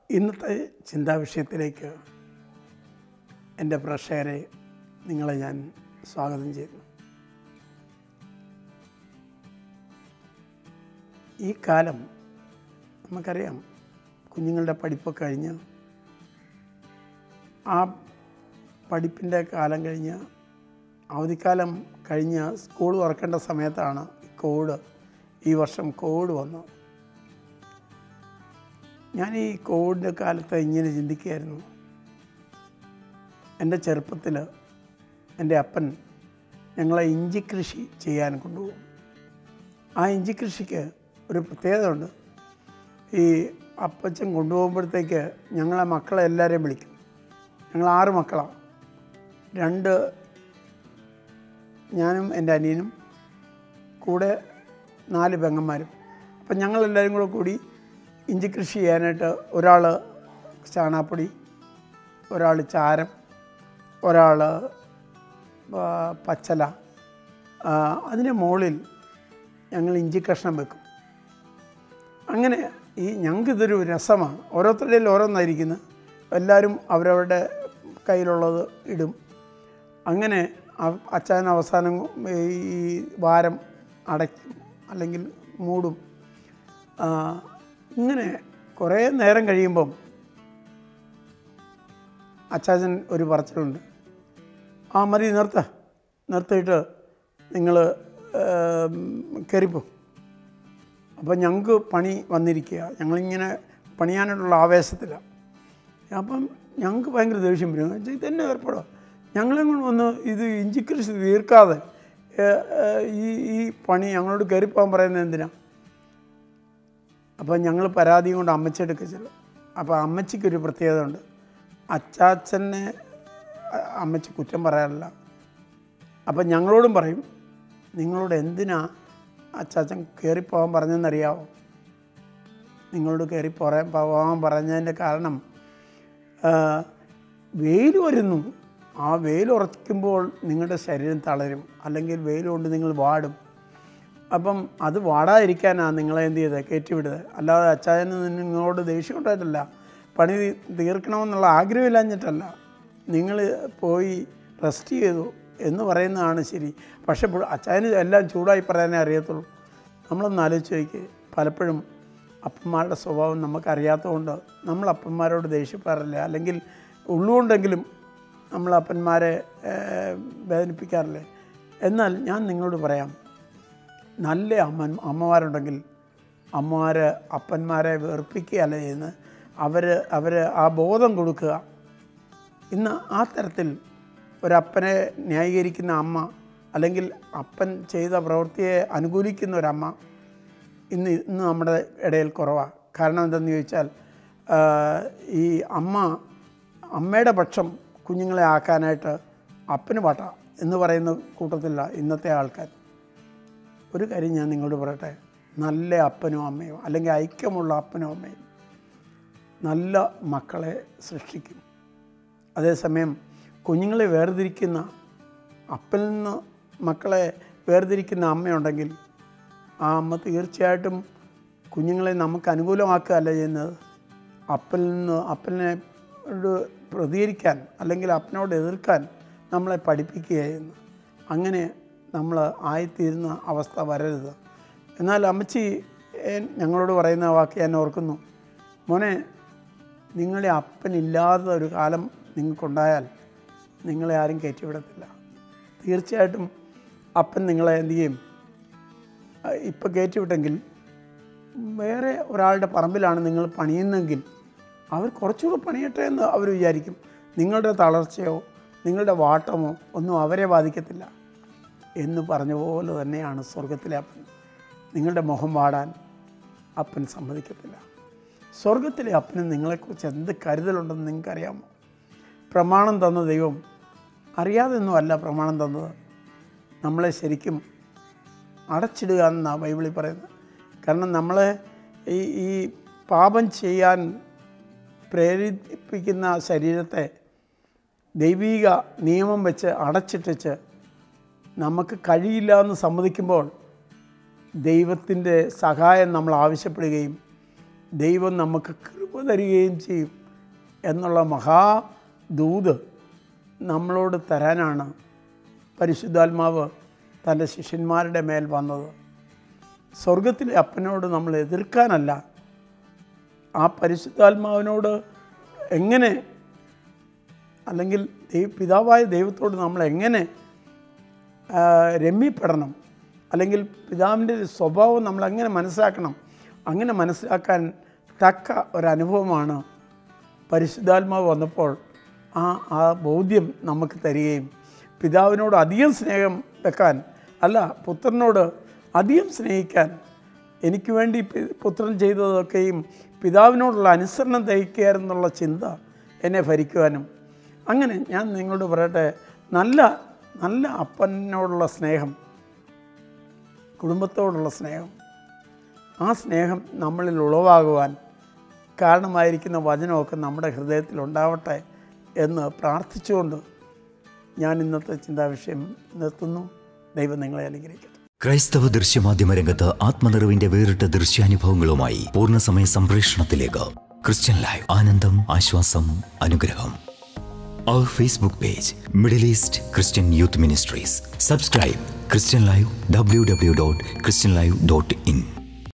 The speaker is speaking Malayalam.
ഇന്നത്തെ ചിന്താവിഷയത്തിലേക്ക് എൻ്റെ പ്രേക്ഷകരെ നിങ്ങളെ ഞാൻ സ്വാഗതം ചെയ്യുന്നു ഈ കാലം നമുക്കറിയാം കുഞ്ഞുങ്ങളുടെ പഠിപ്പൊക്കെ കഴിഞ്ഞ് ആ പഠിപ്പിൻ്റെ കാലം കഴിഞ്ഞ് അവധിക്കാലം കഴിഞ്ഞ് സ്കൂൾ തുറക്കേണ്ട സമയത്താണ് കോവിഡ് ഈ വർഷം കോവിഡ് വന്നത് ഞാൻ ഈ കോവിഡിൻ്റെ കാലത്ത് ഇങ്ങനെ ചിന്തിക്കുകയായിരുന്നു എൻ്റെ ചെറുപ്പത്തിൽ എൻ്റെ അപ്പൻ ഞങ്ങളെ ഇഞ്ചി കൃഷി ചെയ്യാൻ കൊണ്ടുപോകും ആ ഇഞ്ചി കൃഷിക്ക് ഒരു പ്രത്യേകത ഉണ്ട് ഈ അപ്പച്ചൻ കൊണ്ടുപോകുമ്പോഴത്തേക്ക് ഞങ്ങളെ മക്കളെ എല്ലാവരെയും വിളിക്കും ഞങ്ങൾ ആറ് മക്കളാണ് രണ്ട് ഞാനും എൻ്റെ അനിയനും കൂടെ നാല് പെങ്ങന്മാരും അപ്പം ഞങ്ങളെല്ലാവരും കൂടെ കൂടി ഇഞ്ചി കൃഷി ചെയ്യാനായിട്ട് ഒരാൾ ചാണാപ്പൊടി ഒരാൾ ചാരം ഒരാൾ പച്ചല ആ, അതിൻ്റെ മുകളിൽ ഞങ്ങൾ ഇഞ്ചി കഷ്ണം വെക്കും അങ്ങനെ ഈ ഞങ്ങൾക്ക് ഇതൊരു രസമാണ് ഓരോരുത്തരുടെയിൽ ഓരോന്നായിരിക്കുന്നത് എല്ലാവരും അവരവരുടെ കയ്യിലുള്ളത് ഇടും അങ്ങനെ അ- അച്ചായൻ അവസാനം ഈ വാരം അടയ്ക്കും അല്ലെങ്കിൽ മൂടും ആ, ഇങ്ങനെ കുറേ നേരം കഴിയുമ്പം അച്ചാച്ചൻ ഒരു പറച്ചിലുണ്ട് ആ മതി നിർത്ത നിർത്തിയിട്ട് നിങ്ങൾ കയറിപ്പോ അപ്പം ഞങ്ങൾക്ക് പണി വന്നിരിക്കുക ഞങ്ങളിങ്ങനെ പണിയാനായിട്ടുള്ള ആവേശത്തിലാണ് അപ്പം ഞങ്ങൾക്ക് ഭയങ്കര ദേഷ്യം വരും "ഇത് ഇതന്നെ ഏർപ്പെടാം ഞങ്ങളെ കൊണ്ട് വന്ന് ഇത് ഇഞ്ചി കൃഷി തീർക്കാതെ ഏ, ഏ, ഈ ഈ പണി ഞങ്ങളോട് കയറിപ്പോകാൻ പറയുന്നത് എന്തിനാ അപ്പം ഞങ്ങൾ പരാതി കൊണ്ട് അമ്മച്ചിയെടുക്കുക ചെല്ലും അപ്പോൾ അമ്മച്ചിക്കൊരു പ്രത്യേകത ഉണ്ട് അച്ചാച്ചനെ അ- അമ്മച്ചി കുറ്റം പറയാറില്ല അപ്പം ഞങ്ങളോടും പറയും നിങ്ങളോട് എന്തിനാ അച്ചാച്ചൻ കയറിപ്പോകാൻ പറഞ്ഞതെന്നറിയാവോ നിങ്ങളോട് കയറി പോരാൻ പോകാൻ പറഞ്ഞതിൻ്റെ കാരണം വെയിൽ വരുന്നു ആ വെയിൽ ഉറയ്ക്കുമ്പോൾ നിങ്ങളുടെ ശരീരം തളരും അല്ലെങ്കിൽ വെയിൽ കൊണ്ട് നിങ്ങൾ വാടും അപ്പം അത് വാടാതിരിക്കാനാണ് നിങ്ങളെ എന്ത് ചെയ്തത് കയറ്റിവിടുന്നത് അല്ലാതെ അച്ചായന് നിങ്ങളോട് ദേഷ്യം ഉണ്ടായിട്ടല്ല പണി തീർക്കണമെന്നുള്ള ആഗ്രഹമില്ലാഞ്ഞിട്ടല്ല നിങ്ങൾ പോയി റെസ്റ്റ് ചെയ്തു എന്ന് പറയുന്നതാണ് ശരി പക്ഷെ ഇപ്പോൾ അച്ചായന് എല്ലാം ചൂടായി പറയാനേ അറിയത്തുള്ളൂ നമ്മളൊന്ന് ആലോചിച്ച് നോക്കി പലപ്പോഴും അപ്പന്മാരുടെ സ്വഭാവം നമുക്കറിയാത്തതുകൊണ്ട് നമ്മൾ അപ്പന്മാരോട് ദേഷ്യപ്പെടാറില്ല അല്ലെങ്കിൽ ഉള്ളുകൊണ്ടെങ്കിലും നമ്മൾ അപ്പന്മാരെ ഏഹ്, വേദനിപ്പിക്കാറില്ലേ എന്നാൽ ഞാൻ നിങ്ങളോട് പറയാം നല്ല അമ്മൻ അമ്മമാരുണ്ടെങ്കിൽ അമ്മമാർ അപ്പന്മാരെ വെറുപ്പിക്കുകയല്ല ചെയ്യുന്നത് അവർ അവർ ആ ബോധം കൊടുക്കുക ഇന്ന് ആ തരത്തിൽ ഒരപ്പനെ ന്യായീകരിക്കുന്ന അമ്മ അല്ലെങ്കിൽ അപ്പൻ ചെയ്ത പ്രവൃത്തിയെ അനുകൂലിക്കുന്ന ഒരമ്മ ഇന്ന് ഇന്ന് നമ്മുടെ ഇടയിൽ കുറവാണ് കാരണം എന്തെന്ന് ചോദിച്ചാൽ ആ, ഈ അമ്മ അമ്മയുടെ പക്ഷം കുഞ്ഞുങ്ങളെ ആക്കാനായിട്ട് അപ്പന് പാട്ട എന്ന് പറയുന്ന കൂട്ടത്തില്ല ഇന്നത്തെ ആൾക്കാർ ഒരു കാര്യം ഞാൻ നിങ്ങളോട് പറയട്ടെ നല്ല അപ്പനും അമ്മയും അല്ലെങ്കിൽ ഐക്യമുള്ള അപ്പനും അമ്മയും നല്ല മക്കളെ സൃഷ്ടിക്കും അതേസമയം കുഞ്ഞുങ്ങളെ വേർതിരിക്കുന്ന അപ്പനിൽ നിന്ന് മക്കളെ വേർതിരിക്കുന്ന അമ്മയുണ്ടെങ്കിൽ ആ അമ്മ തീർച്ചയായിട്ടും കുഞ്ഞുങ്ങളെ നമുക്ക് അനുകൂലമാക്കുകയല്ല ചെയ്യുന്നത് അപ്പനിൽ നിന്ന് അപ്പനെ ോട് പ്രതികരിക്കാൻ അല്ലെങ്കിൽ അപ്പനോട് എതിർക്കാൻ നമ്മളെ പഠിപ്പിക്കുകയായിരുന്നു അങ്ങനെ നമ്മൾ ആയിത്തീരുന്ന അവസ്ഥ വരരുത് എന്നാൽ അമ്മച്ചി ഏ- ഞങ്ങളോട് പറയുന്ന വാക്ക് ഞാൻ ഓർക്കുന്നു മോനെ നിങ്ങളെ അപ്പനില്ലാത്ത ഒരു കാലം നിങ്ങൾക്കുണ്ടായാൽ നിങ്ങളെ ആരും കയറ്റിവിടത്തില്ല തീർച്ചയായിട്ടും അപ്പൻ നിങ്ങളെ എന്ത് ചെയ്യും ഇപ്പം കയറ്റിവിട്ടെങ്കിൽ വേറെ ഒരാളുടെ പറമ്പിലാണ് നിങ്ങൾ പണിയുന്നെങ്കിൽ അവർ കുറച്ചുകൂടെ പണിയട്ടെ എന്ന് അവർ വിചാരിക്കും നിങ്ങളുടെ തളർച്ചയോ നിങ്ങളുടെ വാട്ടമോ ഒന്നും അവരെ ബാധിക്കത്തില്ല എന്ന് പറഞ്ഞ പോലെ തന്നെയാണ് സ്വർഗത്തിലെ അപ്പൻ നിങ്ങളുടെ മുഖം വാടാൻ അപ്പൻ സമ്മതിക്കത്തില്ല സ്വർഗത്തിലെ അപ്പന് നിങ്ങളെക്കുറിച്ച് എന്ത് കരുതലുണ്ടെന്ന് നിങ്ങൾക്കറിയാമോ പ്രമാണം തന്ന ദൈവം അറിയാതെ ഒന്നുമല്ല പ്രമാണം തന്നത് നമ്മളെ ശരിക്കും അടച്ചിടുക എന്നാണ് ബൈബിളിൽ പറയുന്നത് കാരണം നമ്മളെ ഈ ഈ പാപം ചെയ്യാൻ പ്രേരിപ്പിക്കുന്ന ശരീരത്തെ ദൈവീക നിയമം വെച്ച് അടച്ചിട്ടിച്ച് നമുക്ക് കഴിയില്ല എന്ന് സമ്മതിക്കുമ്പോൾ ദൈവത്തിൻ്റെ സഹായം നമ്മൾ ആവശ്യപ്പെടുകയും ദൈവം നമുക്ക് കൃപ കൃപ തരികയും ചെയ്യും എന്നുള്ള മഹാദൂത് നമ്മളോട് തരാനാണ് പരിശുദ്ധാത്മാവ് തൻ്റെ ശിഷ്യന്മാരുടെ മേൽ വന്നത് സ്വർഗത്തിലെ അപ്പനോട് നമ്മൾ എതിർക്കാനല്ല ആ പരിശുദ്ധാത്മാവിനോട് എങ്ങനെ അല്ലെങ്കിൽ ദൈവ പിതാവായ ദൈവത്തോട് നമ്മൾ എങ്ങനെ ആ, രമ്യപ്പെടണം അല്ലെങ്കിൽ പിതാവിൻ്റെ ഒരു സ്വഭാവം നമ്മൾ എങ്ങനെ മനസ്സിലാക്കണം അങ്ങനെ മനസ്സിലാക്കാൻ തക്ക ഒരനുഭവമാണ് പരിശുദ്ധാത്മാവ് വന്നപ്പോൾ ആ ആ ബോധ്യം നമുക്ക് തരികയും പിതാവിനോട് അധികം സ്നേഹം വെക്കാൻ അല്ല പുത്രനോട് അധികം സ്നേഹിക്കാൻ എനിക്ക് വേണ്ടി പി- പുത്രൻ ചെയ്തതൊക്കെയും പിതാവിനോടുള്ള അനുസരണം തയ്ക്കാരെന്നുള്ള ചിന്ത എന്നെ ഭരിക്കുവാനും അങ്ങനെ ഞാൻ നിങ്ങളോട് പറയട്ടെ നല്ല നല്ല അപ്പനോടുള്ള സ്നേഹം കുടുംബത്തോടുള്ള സ്നേഹം ആ സ്നേഹം നമ്മളിൽ ഉളവാകുവാൻ കാരണമായിരിക്കുന്ന വചനമൊക്കെ നമ്മുടെ ഹൃദയത്തിൽ ഉണ്ടാവട്ടെ എന്ന് പ്രാർത്ഥിച്ചുകൊണ്ട് ഞാൻ ഇന്നത്തെ ചിന്താവിഷയം നിർത്തുന്നു ദൈവം നിങ്ങളെ അനുഗ്രഹിക്കട്ടെ ക്രൈസ്തവ ദൃശ്യമാധ്യമ രംഗത്ത് ആത്മനിറവിന്റെ വേറിട്ട ദൃശ്യാനുഭവങ്ങളുമായി പൂർണ്ണസമയ സംപ്രേഷണത്തിലേക്ക് ക്രിസ്ത്യൻ ലൈവ് ആനന്ദം ആശ്വാസം അനുഗ്രഹം അവർ Facebook page Middle East Christian Youth Ministries subscribe Christian live W W dot Christian live dot in